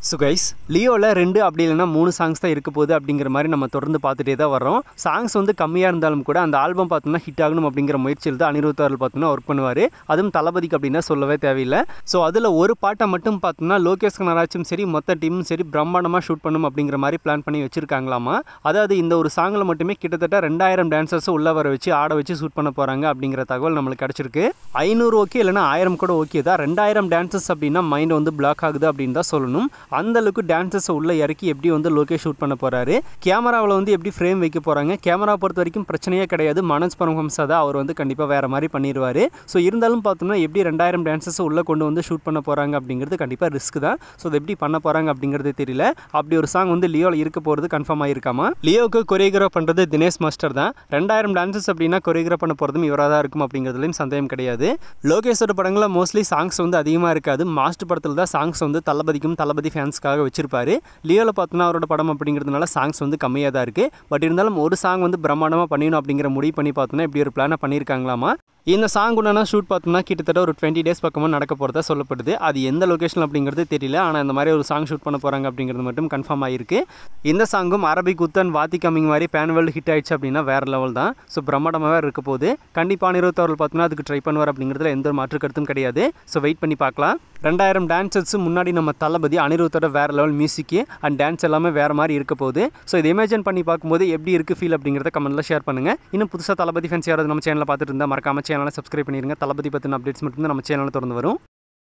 so guys லியோவில் ரெண்டு அப்படி இல்லைன்னா மூணு சாங்ஸ் தான் இருக்க போகுது அப்படிங்கிற மாதிரி நம்ம தொடர்ந்து பார்த்துட்டே தான் வரோம் சாங்ஸ் வந்து கம்மியாக இருந்தாலும் கூட அந்த ஆல்பம் பார்த்தோம்னா ஹிட் ஆகணும் அப்படிங்கிற முயற்சியில் தான் அனிருத் அவர்கள் பார்த்தோம்னா ஒர்க் பண்ணுவார் அதுவும் தளபதிக்கு அப்படின்னா சொல்லவே தேவையில்லை ஸோ அதில் ஒரு பாட்டை மட்டும் பார்த்தோம்னா லோகேஷ் கனராச்சும் சரி மொத்த டீமும் சரி பிரம்மாண்டமாக ஷூட் பண்ணும் அப்படிங்கிற மாதிரி பிளான் பண்ணி வச்சிருக்காங்களாமா அதாவது இந்த ஒரு சாங்கில் மட்டுமே கிட்டத்தட்ட ரெண்டாயிரம் டான்சர்ஸ் உள்ள வர வச்சு ஆட வச்சு ஷூட் பண்ண போகிறாங்க அப்படிங்கிற தகவல் நம்மளுக்கு கிடச்சிருக்கு ஐநூறு ஓகே இல்லைனா ஆயிரம் கூட ஓகே தான் ரெண்டாயிரம் டான்சர்ஸ் அப்படின்னா மைண்ட் வந்து பிளாக் ஆகுது அப்படின்னு தான் சொல்லணும் அந்த அளவுக்கு டான்சர்ஸை உள்ளே இறக்கி எப்படி வந்து லோகேஷ் ஷூட் பண்ண போகிறாரு கேமராவில் வந்து எப்படி ஃப்ரேம் வைக்க போகிறாங்க கேமரா பொறுத்த வரைக்கும் பிரச்சனையே கிடையாது மனோஜ் பரமஹம்சா தான் அவர் வந்து கண்டிப்பாக வேறு மாதிரி பண்ணிடுவார் ஸோ இருந்தாலும் பார்த்தோம்னா எப்படி ரெண்டாயிரம் டான்சர்ஸை உள்ளே கொண்டு வந்து ஷூட் பண்ண போகிறாங்க அப்படிங்கிறது கண்டிப்பாக ரிஸ்க் தான் ஸோ அது எப்படி பண்ண போகிறாங்க அப்படிங்கிறது தெரியல அப்படி ஒரு சாங் வந்து லியோவில் இருக்க போகிறது கன்ஃபார்ம் ஆகிருக்காமா லியோவுக்கு கொரியோகிராஃப் பண்ணுறது தினேஷ் மாஸ்டர் தான் ரெண்டாயிரம் டான்சர்ஸ் அப்படின்னா கொரியோகிராஃப் பண்ண போகிறதும் இவராக தான் இருக்கும் அப்படிங்கிறதுலையும் சந்தேகம் கிடையாது லோகேஷோட படங்களில் மோஸ்ட்லி சாங்ஸ் வந்து அதிகமாக இருக்காது மாஸ்டர் படத்தில் தான் சாங்ஸ் வந்து தளபதிக்கும் தளபதி ஃபேன்ஸ்க்காக வச்சிருப்பாரு லியோவில் பார்த்தோன்னா அவரோட படம் அப்படிங்கிறதுனால சாங்ஸ் வந்து கம்மியாக தான் இருக்குது பட் இருந்தாலும் ஒரு சாங் வந்து பிரம்மாண்டமாக பண்ணிடணும் அப்படிங்கிற முடிவு பண்ணி பார்த்தோன்னா இப்படி ஒரு பிளானை பண்ணியிருக்காங்களாமா இந்த சாங் உடனே ஷூட் பார்த்தோம்னா கிட்டத்தட்ட ஒரு டுவெண்ட்டி டேஸ் பக்கமாக நடக்க போகிறதா சொல்லப்படுது அது எந்த லொக்கேஷன் அப்படிங்கிறது தெரியல ஆனால் இந்த மாதிரி ஒரு சாங் ஷூட் பண்ண போகிறாங்க அப்படிங்கிறது மட்டும் கன்ஃபார்ம் ஆகிருக்கு இந்த சாங்கும் அரபிக் உத்தன் வாத்தி கம்மிங் மாதிரி பேன் வேர்ல்டு ஹிட் ஆயிடுச்சு அப்படின்னா வேறு லெவல் தான் ஸோ பிரம்மாண்டமாகவே இருக்க போகுது கண்டிப்பாக அனிருத் அவர்கள் பார்த்தோன்னா அதுக்கு ட்ரை பண்ணுவார் அப்படிங்கிறதுல எந்த ஒரு மாற்று கருத்தும் கிடையாது ஸோ வெயிட் பண்ணி பார்க்கலாம் ரெண்டாயிரம் டான்சர்ஸ் முன்னாடி நம்ம தளபதி அனிருத்தோட வேறு லெவல் மியூசிக்கு அண்ட் டான்ஸ் எல்லாமே வேறு மாதிரி இருக்க போகுது ஸோ இதை இமேஜின் பண்ணி பார்க்கும்போது எப்படி இருக்குது ஃபீல் அப்படிங்கிறத கமெண்ட்டில் ஷேர் பண்ணுங்கள் இன்னும் புதுசாக தளபதி ஃபேன்ஸ் யாராவது நம்ம சேனலில் பார்த்துட்டு இருந்தால் மறக்காம சேனலை சப்ஸ்கிரைப் பண்ணிடுங்க தளபதி பற்றின அப்டேட்ஸ் மட்டும் தான் நம்ம சேனலில் திறந்து வரும்